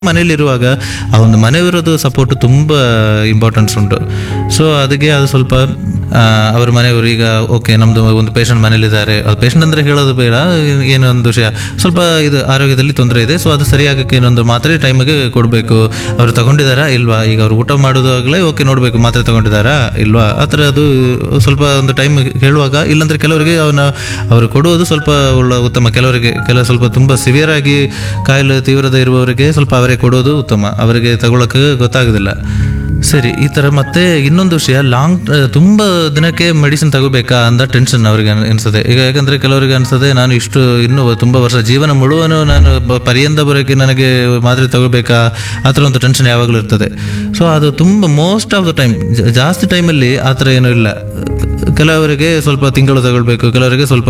ಮನೇಲಿರುವಾಗ ಆ ಒಂದು ಮನೆಯವರದ್ದು ಸಪೋರ್ಟ್ ತುಂಬ ಇಂಪಾರ್ಟೆನ್ಸ್ ಉಂಟು ಸೊ ಅದಕ್ಕೆ ಅದು ಸ್ವಲ್ಪ ಆ, ಅವ್ರ ಮನೆಯವರು ಈಗ ಓಕೆ ನಮ್ದು ಒಂದು ಪೇಷಂಟ್ ಮನೇಲಿದ್ದಾರೆ ಅದು ಪೇಷಂಟ್ ಅಂದ್ರೆ ಹೇಳೋದು ಬೇಡ ಏನೋ ಒಂದು ವಿಷಯ ಸ್ವಲ್ಪ ಇದು ಆರೋಗ್ಯದಲ್ಲಿ ತೊಂದರೆ ಇದೆ ಸೊ ಅದು ಸರಿಯಾಗಕ್ಕೆ ಏನೊಂದು ಮಾತ್ರೆ ಟೈಮಿಗೆ ಕೊಡಬೇಕು ಅವ್ರು ತಗೊಂಡಿದ್ದಾರಾ ಇಲ್ವಾ ಈಗ ಅವ್ರು ಊಟ ಮಾಡೋದಾಗಲೇ ಓಕೆ ನೋಡಬೇಕು ಮಾತ್ರೆ ತಗೊಂಡಿದ್ದಾರಾ ಇಲ್ವಾ ಆ ಥರ ಅದು ಸ್ವಲ್ಪ ಒಂದು ಟೈಮ್ ಹೇಳುವಾಗ ಇಲ್ಲಾಂದ್ರೆ ಕೆಲವರಿಗೆ ಅವನ ಅವರು ಕೊಡುವುದು ಸ್ವಲ್ಪ ಒಳ್ಳೆ ಉತ್ತಮ ಕೆಲವರಿಗೆ ಕೆಲವು ಸ್ವಲ್ಪ ತುಂಬ ಸಿವಿಯರ್ ಆಗಿ ಕಾಯಿಲೆ ತೀವ್ರದ ಇರುವವರಿಗೆ ಸ್ವಲ್ಪ ಅವರೇ ಕೊಡೋದು ಉತ್ತಮ ಅವರಿಗೆ ತಗೊಳಕ್ಕೆ ಗೊತ್ತಾಗೋದಿಲ್ಲ ಸರಿ ಈ ಥರ ಮತ್ತೆ ಇನ್ನೊಂದು ವಿಷಯ ಲಾಂಗ್ ತುಂಬ ದಿನಕ್ಕೆ ಮೆಡಿಸಿನ್ ತಗೋಬೇಕಾ ಅಂತ ಟೆನ್ಷನ್ ಅವ್ರಿಗೆ ಅನ್- ಅನ್ಸುತ್ತೆ ಈಗ ಯಾಕಂದ್ರೆ ಕೆಲವರಿಗೆ ಅನ್ಸುತ್ತೆ ನಾನು ಇಷ್ಟು ಇನ್ನೂ ತುಂಬ ವರ್ಷ ಜೀವನ ಮುಳುವನು ನಾನು ಬ- ಪರ್ಯಂತ ಬರೋಕ್ಕೆ ನನಗೆ ಮಾತ್ರೆ ತಗೋಬೇಕಾ ಆ ಥರ ಒಂದು ಟೆನ್ಷನ್ ಯಾವಾಗಲೂ ಇರ್ತದೆ ಸೊ ಅದು ತುಂಬ ಮೋಸ್ಟ್ ಆಫ್ ದ ಟೈಮ್ ಜಾಸ್ತಿ ಟೈಮಲ್ಲಿ ಆ ಥರ ಏನೂ ಇಲ್ಲ ಕೆಲವರಿಗೆ ಸ್ವಲ್ಪ ತಿಂಗಳು ತಗೊಳ್ಬೇಕು ಕೆಲವರಿಗೆ ಸ್ವಲ್ಪ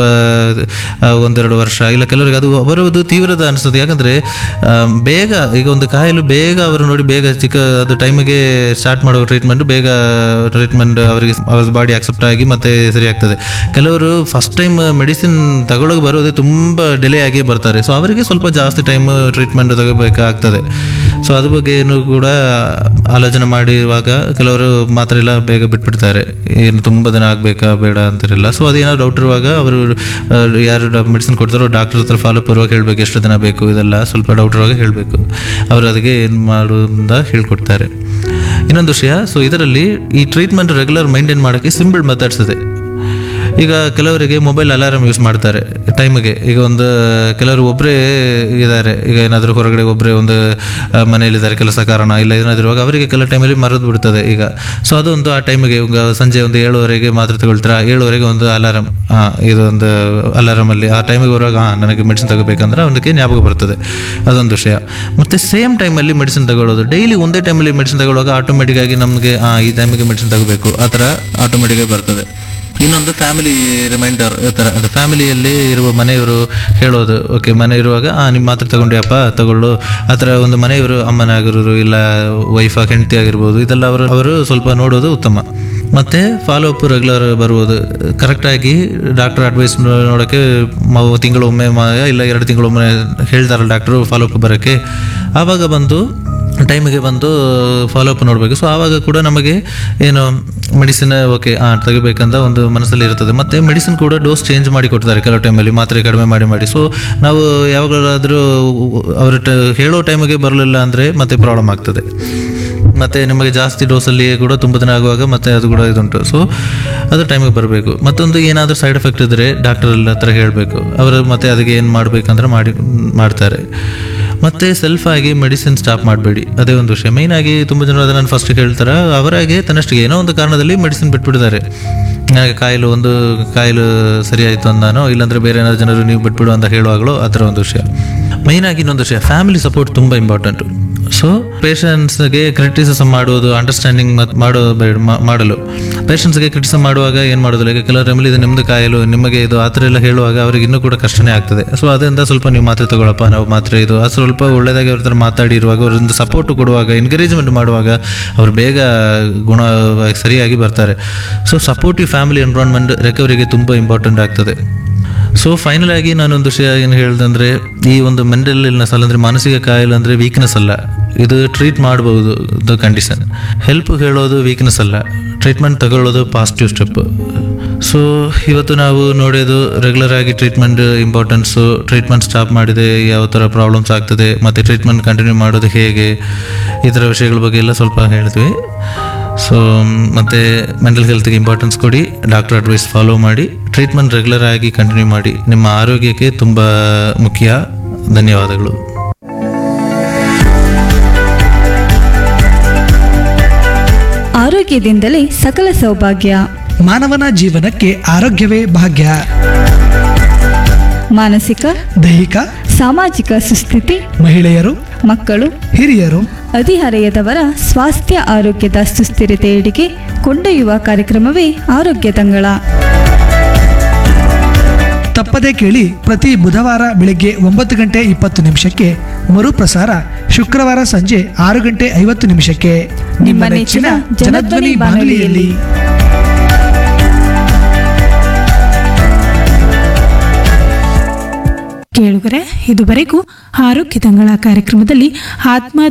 ಆ, ಒಂದೆರಡು ವರ್ಷ ಇಲ್ಲ ಕೆಲವರಿಗೆ ಅದು ಬರುವುದು ತೀವ್ರದ ಅನಿಸ್ತದೆ ಯಾಕಂದ್ರೆ ಆ, ಬೇಗ ಈಗ ಒಂದು ಕಾಯಿಲೆ ಬೇಗ ಅವರು ನೋಡಿ ಬೇಗ ಚಿಕ್ಕ ಅದು ಟೈಮಿಗೆ ಸ್ಟಾರ್ಟ್ ಮಾಡುವ ಟ್ರೀಟ್ಮೆಂಟ್ ಬೇಗ ಟ್ರೀಟ್ಮೆಂಟ್ ಅವರಿಗೆ ಅವ್ರ ಬಾಡಿ ಅಕ್ಸೆಪ್ಟ್ ಆಗಿ ಮತ್ತೆ ಸರಿ ಆಗ್ತದೆ ಕೆಲವರು ಫಸ್ಟ್ ಟೈಮ್ ಮೆಡಿಸಿನ್ ತಗೊಳ್ಳೋಕೆ ಬರೋದೇ ತುಂಬ ಡಿಲೇ ಆಗಿ ಬರ್ತಾರೆ ಸೊ ಅವರಿಗೆ ಸ್ವಲ್ಪ ಜಾಸ್ತಿ ಟೈಮ್ ಟ್ರೀಟ್ಮೆಂಟ್ ತಗೋಬೇಕಾಗ್ತದೆ ಸೊ ಅದ್ರ ಬಗ್ಗೆ ಏನು ಕೂಡ ಆಲೋಚನೆ ಮಾಡಿರುವಾಗ ಕೆಲವರು ಮಾತ್ರ ಎಲ್ಲ ಬೇಗ ಬಿಟ್ಬಿಡ್ತಾರೆ ಏನು ತುಂಬ ದಿನ ಆಗಬೇಕಾ ಬೇಡ ಅಂತಿರಲ್ಲ ಸೊ ಅದೇನೋ ಡೌಟ್ ಇರುವಾಗ ಅವರು ಆ, ಯಾರು ಮೆಡಿಸಿನ್ ಕೊಡ್ತಾರೋ ಡಾಕ್ಟರ್ ಹತ್ರ ಫಾಲೋ ಪೂರ್ವಕ ಹೇಳಬೇಕು ಎಷ್ಟು ದಿನ ಬೇಕು ಇದೆಲ್ಲ ಸ್ವಲ್ಪ ಡೌಟ್ ಇರುವಾಗ ಹೇಳಬೇಕು ಅವರು ಅದಕ್ಕೆ ಏನು ಮಾಡೋದ ಹೇಳ್ಕೊಡ್ತಾರೆ ಇನ್ನೊಂದು ವಿಷಯ ಸೊ ಇದರಲ್ಲಿ ಈ ಟ್ರೀಟ್ಮೆಂಟ್ ರೆಗ್ಯುಲರ್ ಮೈಂಟೈನ್ ಮಾಡೋಕ್ಕೆ ಸಿಂಪಲ್ ಮೆಥಡ್ಸ್ ಇದೆ ಈಗ ಕೆಲವರಿಗೆ ಮೊಬೈಲ್ ಅಲಾರಮ್ ಯೂಸ್ ಮಾಡ್ತಾರೆ ಟೈಮಿಗೆ ಈಗ ಒಂದು ಕೆಲವರು ಒಬ್ಬರೇ ಇದ್ದಾರೆ ಈಗ ಏನಾದರೂ ಹೊರಗಡೆ ಒಬ್ಬರೇ ಒಂದು ಆ, ಮನೆಯಲ್ಲಿದ್ದಾರೆ ಕೆಲಸ ಕಾರಣ ಇಲ್ಲ ಏನಾದರೂ ಇರುವಾಗ ಅವರಿಗೆ ಕೆಲ ಟೈಮಲ್ಲಿ ಮರೆದು ಬಿಡ್ತದೆ ಈಗ ಸೊ ಅದೊಂದು ಆ ಟೈಮಿಗೆ ಈಗ ಸಂಜೆ ಒಂದು ಏಳುವರೆಗೆ ಮಾತ್ರ ತಗೊಳ್ತೀರಾ ಏಳುವರೆಗೆ ಒಂದು ಅಲಾರಮ್ ಹಾಂ ಇದು ಒಂದು ಅಲಾರಮಲ್ಲಿ ಆ ಟೈಮಿಗೆ ಬರುವಾಗ ಹಾಂ ನನಗೆ ಮೆಡಿಸಿನ್ ತಗೋಬೇಕಂದ್ರೆ ಅವನಿಗೆ ಜ್ಞಾಪಕ ಬರ್ತದೆ ಅದೊಂದು ವಿಷಯ ಮತ್ತು ಸೇಮ್ ಟೈಮಲ್ಲಿ ಮೆಡಿಸಿನ್ ತಗೊಳ್ಳೋದು ಡೈಲಿ ಒಂದೇ ಟೈಮಲ್ಲಿ ಮೆಡಿಸಿನ್ ತಗೊಳ್ಳುವಾಗ ಆಟೋಮೆಟಿಕ್ ಆಗಿ ನಮಗೆ ಹಾಂ ಈ ಟೈಮಿಗೆ ಮೆಡಿಸಿನ್ ತಗೋಬೇಕು ಆ ಥರ ಆಟೋಮೆಟಿಕ್ ಆಗಿ ಬರ್ತದೆ ಇನ್ನೊಂದು ಫ್ಯಾಮಿಲಿ ರಿಮೈಂಡರ್ ಥರ ಅದು ಫ್ಯಾಮಿಲಿಯಲ್ಲಿ ಇರುವ ಮನೆಯವರು ಹೇಳೋದು ಓಕೆ ಮನೆ ಇರುವಾಗ ಆ ನಿಮ್ಮ ಮಾತ್ರ ತಗೊಂಡ್ಯಪ್ಪ ತಗೊಳ್ಳು ಆ ಥರ ಒಂದು ಮನೆಯವರು ಅಮ್ಮನಾಗಿರೋರು ಇಲ್ಲ ವೈಫ್ ಹೆಂಡತಿ ಆಗಿರ್ಬೋದು ಇದೆಲ್ಲ ಅವರು ಅವರು ಸ್ವಲ್ಪ ನೋಡೋದು ಉತ್ತಮ ಮತ್ತೆ ಫಾಲೋ ಅಪ್ ರೆಗ್ಯುಲರ್ ಬರುವುದು ಕರೆಕ್ಟಾಗಿ ಡಾಕ್ಟರ್ ಅಡ್ವೈಸ್ ನೋಡೋಕ್ಕೆ ಮ- ತಿಂಗಳೊಮ್ಮೆ ಮ ಇಲ್ಲ ಎರಡು ತಿಂಗಳೊಮ್ಮೆ ಹೇಳ್ತಾರಲ್ಲ ಡಾಕ್ಟ್ರು ಫಾಲೋ ಅಪ್ ಬರೋಕ್ಕೆ ಆವಾಗ ಬಂದು ಟೈಮಿಗೆ ಬಂದು ಫಾಲೋ ಅಪ್ ನೋಡಬೇಕು ಸೊ ಆವಾಗ ಕೂಡ ನಮಗೆ ಏನು ಮೆಡಿಸಿನ್ ಓಕೆ ಹಾಂ ತೆಗಿಬೇಕಂತ ಒಂದು ಮನಸ್ಸಲ್ಲಿ ಇರ್ತದೆ ಮತ್ತು ಮೆಡಿಸಿನ್ ಕೂಡ ಡೋಸ್ ಚೇಂಜ್ ಮಾಡಿ ಕೊಡ್ತಾರೆ ಕೆಲವು ಟೈಮಲ್ಲಿ ಮಾತ್ರೆ ಕಡಿಮೆ ಮಾಡಿ ಮಾಡಿ ಸೊ ನಾವು ಯಾವಾಗಲಾದರೂ ಅವರು ಟ ಹೇಳೋ ಟೈಮಿಗೆ ಬರಲಿಲ್ಲ ಅಂದರೆ ಮತ್ತೆ ಪ್ರಾಬ್ಲಮ್ ಆಗ್ತದೆ ಮತ್ತು ನಿಮಗೆ ಜಾಸ್ತಿ ಡೋಸಲ್ಲಿ ಕೂಡ ತುಂಬ ದಿನ ಆಗುವಾಗ ಮತ್ತೆ ಅದು ಕೂಡ ಇದುಂಟು ಸೊ ಅದು ಟೈಮಿಗೆ ಬರಬೇಕು ಮತ್ತೊಂದು ಏನಾದರೂ ಸೈಡ್ ಎಫೆಕ್ಟ್ ಇದ್ದರೆ ಡಾಕ್ಟರ್ ಹತ್ರ ಹೇಳಬೇಕು ಅವರು ಮತ್ತೆ ಅದಕ್ಕೆ ಏನು ಮಾಡಬೇಕಂದ್ರೆ ಮಾಡಿ ಮಾಡ್ತಾರೆ ಮತ್ತೆ ಸೆಲ್ಫ್ ಆಗಿ ಮೆಡಿಸಿನ್ ಸ್ಟಾಪ್ ಮಾಡಬೇಡಿ ಅದೇ ಒಂದು ವಿಷಯ ಮೇಯ್ನ್ ಆಗಿ ತುಂಬ ಜನ ಅದನ್ನು ಫಸ್ಟ್ ಹೇಳ್ತಾರೆ ಅವರಾಗೆ ತನ್ನಷ್ಟಿಗೆ ಏನೋ ಒಂದು ಕಾರಣದಲ್ಲಿ ಮೆಡಿಸಿನ್ ಬಿಟ್ಬಿಟ್ಟಿದ್ದಾರೆ ನನಗೆ ಕಾಯಿಲೆ ಒಂದು ಕಾಯಿಲೆ ಸರಿ ಆಯಿತು ಅಂದಾನೋ ಇಲ್ಲಾಂದ್ರೆ ಬೇರೆ ಏನಾದ್ರು ಜನರು ನೀವು ಬಿಟ್ಬಿಡು ಅಂತ ಹೇಳುವಾಗಲೂ ಆ ಥರ ಒಂದು ವಿಷಯ ಮೇಯ್ನ್ ಆಗಿ ಇನ್ನೊಂದು ವಿಷಯ ಫ್ಯಾಮಿಲಿ ಸಪೋರ್ಟ್ ತುಂಬ ಇಂಪಾರ್ಟೆಂಟು ಸೊ ಪೇಷಂಟ್ಸ್ಗೆ ಕ್ರಿಟಿಸಿಸಮ್ ಮಾಡುವುದು ಅಂಡರ್ಸ್ಟ್ಯಾಂಡಿಂಗ್ ಮತ್ತು ಮಾಡೋ ಬೇಡ ಮಾ- ಮಾಡಲು ಪೇಷಂಟ್ಸ್ಗೆ ಕ್ರಿಟಿಸಮ್ ಮಾಡುವಾಗ ಏನು ಮಾಡೋದಿಲ್ಲ ಈಗ ಕೆಲವು ಟೈಮಲ್ಲಿ ಇದು ನಿಮ್ಮದು ಕಾಯಲು ನಿಮಗೆ ಇದು ಆ ಥರ ಎಲ್ಲ ಹೇಳುವಾಗ ಅವ್ರಿಗೆ ಇನ್ನೂ ಕೂಡ ಕಷ್ಟನೇ ಆಗ್ತದೆ ಸೊ ಅದರಿಂದ ಸ್ವಲ್ಪ ನೀವು ಮಾತ್ರೆ ತಗೊಳಪ್ಪ ನಾವು ಮಾತ್ರೆ ಇದು ಅದು ಸ್ವಲ್ಪ ಒಳ್ಳೆಯದಾಗಿ ಅವ್ರ ಥರ ಮಾತಾಡಿರುವಾಗ ಅವರಿಂದ ಸಪೋರ್ಟ್ ಕೊಡುವಾಗ ಎನ್ಕರೇಜ್ಮೆಂಟ್ ಮಾಡುವಾಗ ಅವ್ರು ಬೇಗ ಗುಣ ಸರಿಯಾಗಿ ಬರ್ತಾರೆ ಸೊ ಸಪೋರ್ಟಿವ್ ಫ್ಯಾಮಿಲಿ ಎನ್ವಿರಾನ್ಮೆಂಟ್ ರಿಕವರಿಗೆ ತುಂಬ ಇಂಪಾರ್ಟೆಂಟ್ ಆಗ್ತದೆ ಸೊ ಫೈನಲ್ ಆಗಿ ನಾನೊಂದು ವಿಷಯ ಏನು ಹೇಳ್ದಂದ್ರೆ ಈ ಒಂದು ಮೆಂಟಲ್ ಇಲ್ನೆಸ್ ಅಲ್ಲ ಅಂದ್ರೆ ಮಾನಸಿಕ ಕಾಯಿಲೆ ಅಂದ್ರೆ ವೀಕ್ನೆಸ್ ಅಲ್ಲ ಇದು ಟ್ರೀಟ್ ಮಾಡಬಹುದು ದ ಕಂಡೀಷನ್ ಹೆಲ್ಪ್ ಹೇಳೋದು ವೀಕ್ನೆಸ್ ಅಲ್ಲ ಟ್ರೀಟ್ಮೆಂಟ್ ತಗೊಳ್ಳೋದು ಪಾಸಿಟಿವ್ ಸ್ಟೆಪ್ ಸೊ ಇವತ್ತು ನಾವು ನೋಡೋದು ರೆಗ್ಯುಲರ್ ಆಗಿ ಟ್ರೀಟ್ಮೆಂಟ್ ಇಂಪಾರ್ಟೆನ್ಸು ಟ್ರೀಟ್ಮೆಂಟ್ ಸ್ಟಾಪ್ ಮಾಡಿದೆ ಯಾವ ಥರ ಪ್ರಾಬ್ಲಮ್ಸ್ ಆಗ್ತದೆ ಮತ್ತು ಟ್ರೀಟ್ಮೆಂಟ್ ಕಂಟಿನ್ಯೂ ಮಾಡೋದು ಹೇಗೆ ಈ ಥರ ವಿಷಯಗಳ ಬಗ್ಗೆ ಎಲ್ಲ ಸ್ವಲ್ಪ ಹೇಳ್ತೀವಿ ಸೊ ಮತ್ತು ಮೆಂಟಲ್ ಹೆಲ್ತ್ಗೆ ಇಂಪಾರ್ಟೆನ್ಸ್ ಕೊಡಿ ಡಾಕ್ಟರ್ ಅಡ್ವೈಸ್ ಫಾಲೋ ಮಾಡಿ ಟ್ರೀಟ್ಮೆಂಟ್ ರೆಗ್ಯುಲರ್ ಆಗಿ ಕಂಟಿನ್ಯೂ ಮಾಡಿ ನಿಮ್ಮ ಆರೋಗ್ಯಕ್ಕೆ ತುಂಬ ಮುಖ್ಯ ಧನ್ಯವಾದಗಳು ಆರೋಗ್ಯದಿಂದಲೇ ಸಕಲ ಸೌಭಾಗ್ಯ ಮಾನವನ ಜೀವನಕ್ಕೆ ಆರೋಗ್ಯವೇ ಭಾಗ್ಯ ಮಾನಸಿಕ ದೈಹಿಕ ಸಾಮಾಜಿಕ ಸುಸ್ಥಿತಿ ಮಹಿಳೆಯರು ಮಕ್ಕಳು ಹಿರಿಯರು ಹದಿಹರೆಯದವರ ಸ್ವಾಸ್ಥ್ಯ ಆರೋಗ್ಯದ ಸುಸ್ಥಿರತೆಯೆಡೆಗೆ ಕೊಂಡೊಯ್ಯುವ ಕಾರ್ಯಕ್ರಮವೇ ಆರೋಗ್ಯ ತಂಗಳ ತಪ್ಪದೇ ಕೇಳಿ ಪ್ರತಿ ಬುಧವಾರ ಬೆಳಗ್ಗೆ ಒಂಬತ್ತು ಗಂಟೆ ಇಪ್ಪತ್ತು ನಿಮಿಷಕ್ಕೆ ಮರುಪ್ರಸಾರ ಶುಕ್ರವಾರ ಸಂಜೆ ಆರು ಗಂಟೆ ಐವತ್ತು ನಿಮಿಷಕ್ಕೆ ನಿಮ್ಮ ನೆಚ್ಚಿನ ಜನಧ್ವನಿ ಬಾನುಲಿಯಲ್ಲಿ ಕೇಳುಗರೆ ಇದುವರೆಗೂ ಆರೋಗ್ಯ ತಂಗಳ ಕಾರ್ಯಕ್ರಮದಲ್ಲಿ ಆತ್ಮ